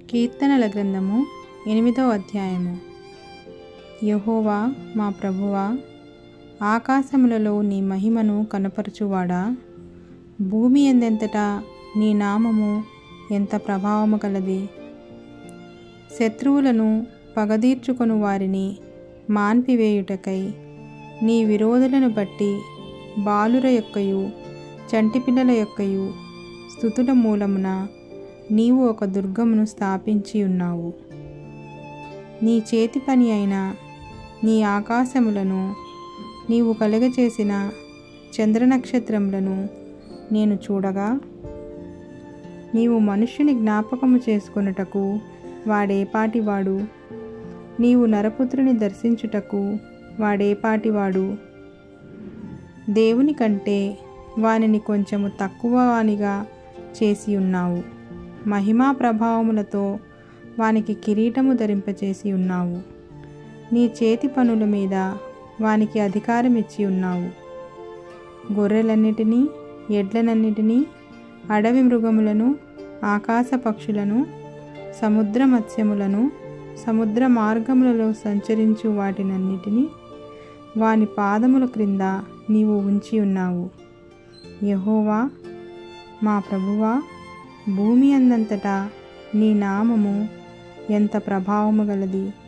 కీర్తనల గ్రంథము ఎనిమిదో అధ్యాయము యహోవా మా ప్రభువా ఆకాశములలో నీ మహిమను కనపరచువాడా భూమి ఎందెంతటా నీ నామము ఎంత ప్రభావము కలది శత్రువులను పగదీర్చుకొను వారిని మాన్పివేయుటకై నీ విరోధులను బట్టి బాలుర యొక్కయు చంటిపిల్లల యొక్కయు స్థుతుల మూలమున నీవు ఒక దుర్గమును స్థాపించి ఉన్నావు నీ చేతి పని అయిన నీ ఆకాశములను నీవు కలుగచేసిన చంద్రనక్షత్రములను నేను చూడగా నీవు మనుష్యుని జ్ఞాపకము చేసుకొనుటకు వాడేపాటివాడు నీవు నరపుత్రుని దర్శించుటకు వాడేపాటివాడు దేవుని కంటే వానిని కొంచెము తక్కువ వానిగా చేసి ఉన్నావు మహిమా ప్రభావములతో వానికి కిరీటము ధరింపచేసి ఉన్నావు నీ చేతి పనుల మీద వానికి అధికారం ఇచ్చి ఉన్నావు గొర్రెలన్నిటినీ ఎడ్లనన్నిటినీ అడవి మృగములను ఆకాశ పక్షులను సముద్ర మత్స్యములను సముద్ర మార్గములలో సంచరించు వాటినన్నిటినీ వాని పాదముల క్రింద నీవు ఉంచి ఉన్నావు యహోవా మా ప్రభువా భూమి అందంతటా నీ నామము ఎంత ప్రభావము గలది